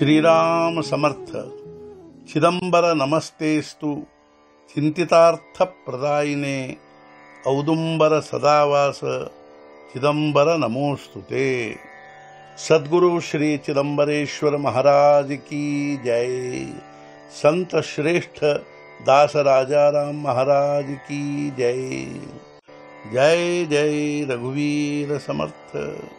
श्रीराम समर्थ चिदंबर नमस्तेस्तु चिंतितार्थ प्रदायिने औदुंबर सदावास चिदंबर नमोस्तुते सद्गुरु श्री चिदंबरेश्वर महाराज की जय संत श्रेष्ठ दास राजाराम महाराज की जय जय जय रघुवीर समर्थ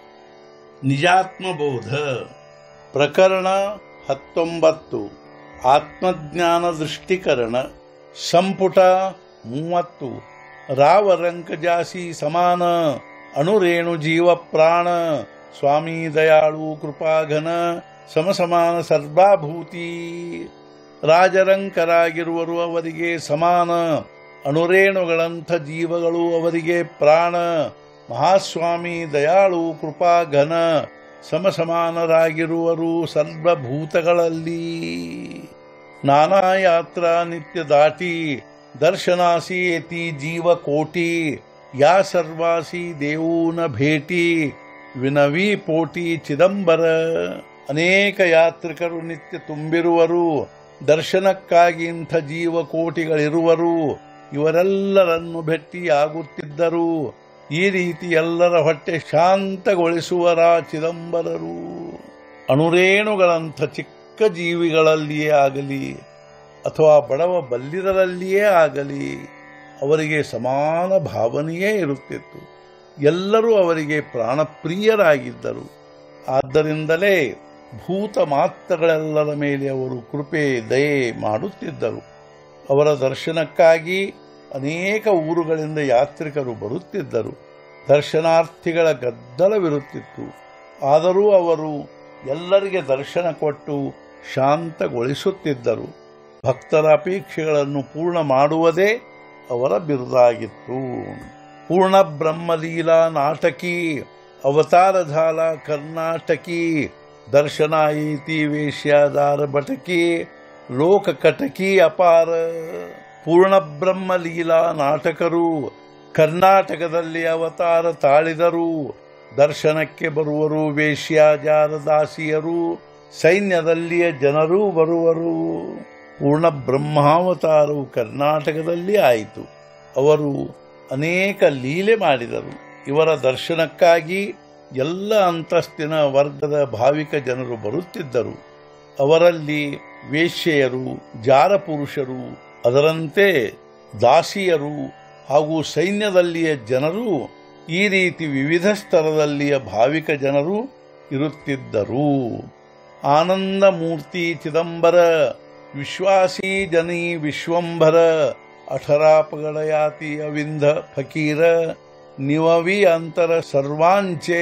ನಿಜಾತ್ಮಬೋಧ ಪ್ರಕರಣ ಹತ್ತೊಂಬತ್ತು ಆತ್ಮಜ್ಞಾನ ದೃಷ್ಟಿಕರಣ ಸಂಪುಟ ಮೂವತ್ತು ರಾವರಂಕಜಾಸಿ ಸಮಾನ ಅಣುರೇಣು ಜೀವ ಪ್ರಾಣ ಸ್ವಾಮಿ ದಯಾಳು ಕೃಪಾಘನ ಸಮಸಮಾನ ಸರ್ವಾಭೂತಿ ರಾಜರಂಕರಾಗಿರುವರು ಅವರಿಗೆ ಸಮಾನ ಅಣುರೇಣುಗಳಂಥ ಜೀವಗಳು ಅವರಿಗೆ ಪ್ರಾಣ ಮಹಾಸ್ವಾಮಿ ದಯಾಳು ಕೃಪಾಘನ ಸಮಸಮಾನರಾಗಿರುವರು ಸರ್ವಭೂತಗಳಲ್ಲಿ ನಾನಾ ಯಾತ್ರಾ ನಿತ್ಯ ದಾಟಿ ದರ್ಶನಾಸಿ ಯತಿ ಜೀವ ಕೋಟಿ ಯಾ ಸರ್ವಾಸಿ ದೇವೂನ ಭೇಟಿ ವಿನವಿ ಪೋಟಿ ಚಿದಂಬರ ಅನೇಕ ಯಾತ್ರಿಕರು ನಿತ್ಯ ತುಂಬಿರುವರು ದರ್ಶನಕ್ಕಾಗಿ ಇಂಥ ಜೀವ ಕೋಟಿಗಳಿರುವರು ಇವರೆಲ್ಲರನ್ನು ಭೆಟ್ಟಿಯಾಗುತ್ತಿದ್ದರು ಈ ರೀತಿ ಎಲ್ಲರ ಹೊಟ್ಟೆ ಶಾಂತಗೊಳಿಸುವರ ಚಿದಂಬರರು ಅಣುರೇಣುಗಳಂಥ ಚಿಕ್ಕ ಜೀವಿಗಳಲ್ಲಿಯೇ ಆಗಲಿ ಅಥವಾ ಬಡವ ಬಲ್ಲಿರರಲ್ಲಿಯೇ ಆಗಲಿ ಅವರಿಗೆ ಸಮಾನ ಭಾವನೆಯೇ ಇರುತ್ತಿತ್ತು ಎಲ್ಲರೂ ಅವರಿಗೆ ಪ್ರಾಣಪ್ರಿಯರಾಗಿದ್ದರು ಆದ್ದರಿಂದಲೇ ಭೂತ ಮಾತ್ರಗಳೆಲ್ಲರ ಮೇಲೆ ಅವರು ಕೃಪೆ ದಯೆ ಮಾಡುತ್ತಿದ್ದರು ಅವರ ದರ್ಶನಕ್ಕಾಗಿ ಅನೇಕ ಊರುಗಳಿಂದ ಯಾತ್ರಿಕರು ಬರುತ್ತಿದ್ದರು ದರ್ಶನಾರ್ಥಿಗಳ ಗದ್ದಲವಿರುತ್ತಿತ್ತು ಆದರೂ ಅವರು ಎಲ್ಲರಿಗೆ ದರ್ಶನ ಕೊಟ್ಟು ಶಾಂತಗೊಳಿಸುತ್ತಿದ್ದರು ಭಕ್ತರ ಅಪೇಕ್ಷೆಗಳನ್ನು ಪೂರ್ಣ ಮಾಡುವುದೇ ಅವರ ಬಿರುದಾಗಿತ್ತು ಪೂರ್ಣ ಬ್ರಹ್ಮಲೀಲಾ ನಾಟಕಿ ಅವತಾರಧಾಲ ಕರ್ನಾಟಕಿ ದರ್ಶನಾಯಿತಿ ವೇಶ್ಯಾದಾರ ಬಟಕಿ ಲೋಕ ಕಟಕಿ ಅಪಾರ ಪೂರ್ಣ ಬ್ರಹ್ಮ ಲೀಲಾ ನಾಟಕರು ಕರ್ನಾಟಕದಲ್ಲಿ ಅವತಾರ ತಾಳಿದರು ದರ್ಶನಕ್ಕೆ ಬರುವರು ವೇಶ್ಯಾಜಾರ ದಾಸಿಯರು ಸೈನ್ಯದಲ್ಲಿಯ ಜನರೂ ಬರುವರು ಪೂರ್ಣ ಬ್ರಹ್ಮಾವತಾರವು ಕರ್ನಾಟಕದಲ್ಲಿ ಆಯಿತು ಅವರು ಅನೇಕ ಲೀಲೆ ಮಾಡಿದರು ಇವರ ದರ್ಶನಕ್ಕಾಗಿ ಎಲ್ಲ ಅಂತಸ್ತಿನ ವರ್ಗದ ಭಾವಿಕ ಜನರು ಬರುತ್ತಿದ್ದರು ಅವರಲ್ಲಿ ವೇಶ್ಯೆಯರು ಜಾರಪುರುಷರು ಅದರಂತೆ ದಾಸಿಯರು ಹಾಗೂ ಸೈನ್ಯದಲ್ಲಿಯ ಜನರು ಈ ರೀತಿ ವಿವಿಧ ಸ್ತರದಲ್ಲಿಯ ಭಾವಿಕ ಜನರು ಇರುತ್ತಿದ್ದರು ಆನಂದ ಮೂರ್ತಿ ಚಿದಂಬರ ವಿಶ್ವಾಸಿ ಜನಿ ವಿಶ್ವಂಭರ ಅಠರಾಪಗಳಯಾತಿ ಅವಿಂಧ ಫಕೀರ ನಿವವಿ ಅಂತರ ಸರ್ವಾಂಚೆ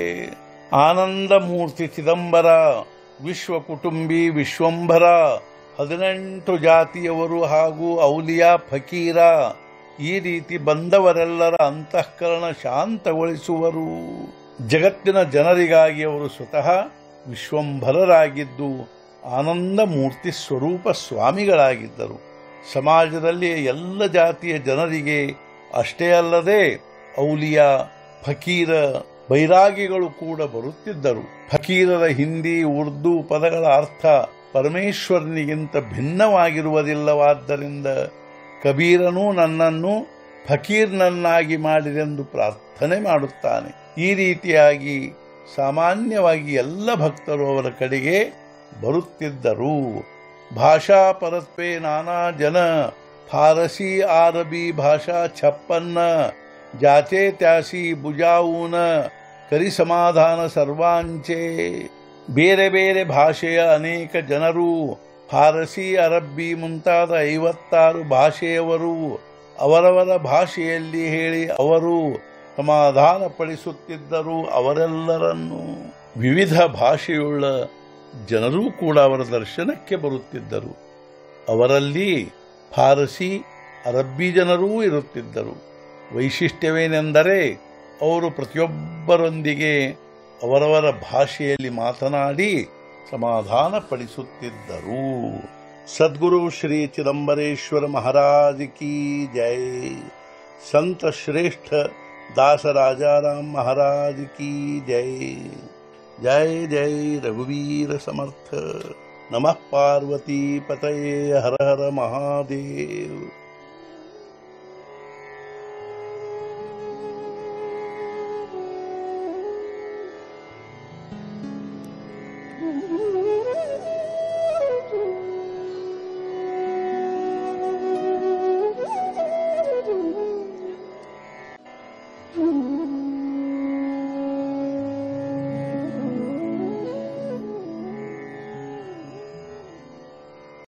ಆನಂದ ಮೂರ್ತಿ ಚಿದಂಬರ ವಿಶ್ವ ಕುಟುಂಬಿ ವಿಶ್ವಂಭರ ಹದಿನೆಂಟು ಜಾತಿಯವರು ಹಾಗೂ ಔಲಿಯಾ ಫಕೀರ ಈ ರೀತಿ ಬಂದವರೆಲ್ಲರ ಅಂತಃಕರಣ ಶಾಂತಗೊಳಿಸುವರು ಜಗತ್ತಿನ ಜನರಿಗಾಗಿ ಅವರು ಸ್ವತಃ ವಿಶ್ವಂಭರರಾಗಿದ್ದು ಆನಂದ ಮೂರ್ತಿ ಸ್ವರೂಪ ಸ್ವಾಮಿಗಳಾಗಿದ್ದರು ಸಮಾಜದಲ್ಲಿ ಎಲ್ಲ ಜಾತಿಯ ಜನರಿಗೆ ಅಷ್ಟೇ ಅಲ್ಲದೆ ಔಲಿಯ ಫಕೀರ ಬೈರಾಗಿಗಳು ಕೂಡ ಬರುತ್ತಿದ್ದರು ಫಕೀರರ ಹಿಂದಿ ಉರ್ದು ಪದಗಳ ಅರ್ಥ ಪರಮೇಶ್ವರನಿಗಿಂತ ಭಿನ್ನವಾಗಿರುವುದಿಲ್ಲವಾದ್ದರಿಂದ ಕಬೀರನು ನನ್ನನ್ನು ಫಕೀರ್ನನ್ನಾಗಿ ಮಾಡಿದೆಂದು ಪ್ರಾರ್ಥನೆ ಮಾಡುತ್ತಾನೆ ಈ ರೀತಿಯಾಗಿ ಸಾಮಾನ್ಯವಾಗಿ ಎಲ್ಲ ಭಕ್ತರು ಅವರ ಕಡೆಗೆ ಬರುತ್ತಿದ್ದರು ಭಾಷಾ ಪರತ್ವೇ ನಾನಾ ಜನ ಫಾರಸಿ ಆರಬಿ ಭಾಷಾ ಛಪ್ಪನ್ನ ಜಾತೆ ತ್ಯಾಸಿ ಬುಜಾವೂನ ಕರಿ ಸಮಾಧಾನ ಸರ್ವಾಂಚೆ ಬೇರೆ ಬೇರೆ ಭಾಷೆಯ ಅನೇಕ ಜನರು ಫಾರಸಿ ಅರಬ್ಬಿ ಮುಂತಾದ ಐವತ್ತಾರು ಭಾಷೆಯವರು ಅವರವರ ಭಾಷೆಯಲ್ಲಿ ಹೇಳಿ ಅವರು ಸಮಾಧಾನ ಪಡಿಸುತ್ತಿದ್ದರು ಅವರೆಲ್ಲರನ್ನು ವಿವಿಧ ಭಾಷೆಯುಳ್ಳ ಜನರೂ ಕೂಡ ಅವರ ದರ್ಶನಕ್ಕೆ ಬರುತ್ತಿದ್ದರು ಅವರಲ್ಲಿ ಫಾರಸಿ ಅರಬ್ಬಿ ಜನರೂ ಇರುತ್ತಿದ್ದರು ವೈಶಿಷ್ಟ್ಯವೇನೆಂದರೆ ಅವರು ಪ್ರತಿಯೊಬ್ಬರೊಂದಿಗೆ ಅವರವರ ಭಾಷೆಯಲ್ಲಿ ಮಾತನಾಡಿ ಸಮಾಧಾನ ಪಡಿಸುತ್ತಿದ್ದರು ಸದ್ಗುರು ಶ್ರೀ ಚಿದಂಬರೇಶ್ವರ ಮಹಾರಾಜ್ ಕಿ ಜೈ ಸಂತ ಶ್ರೇಷ್ಠ दास राजाराम महाराज की जय ಜೈ ಜೈ ರಘುವೀರ ಸಮರ್ಥ ನಮಃ ಪಾರ್ವತಿ ಪತಯೇ ಹರ ಹರ ಮಹಾದೇವ್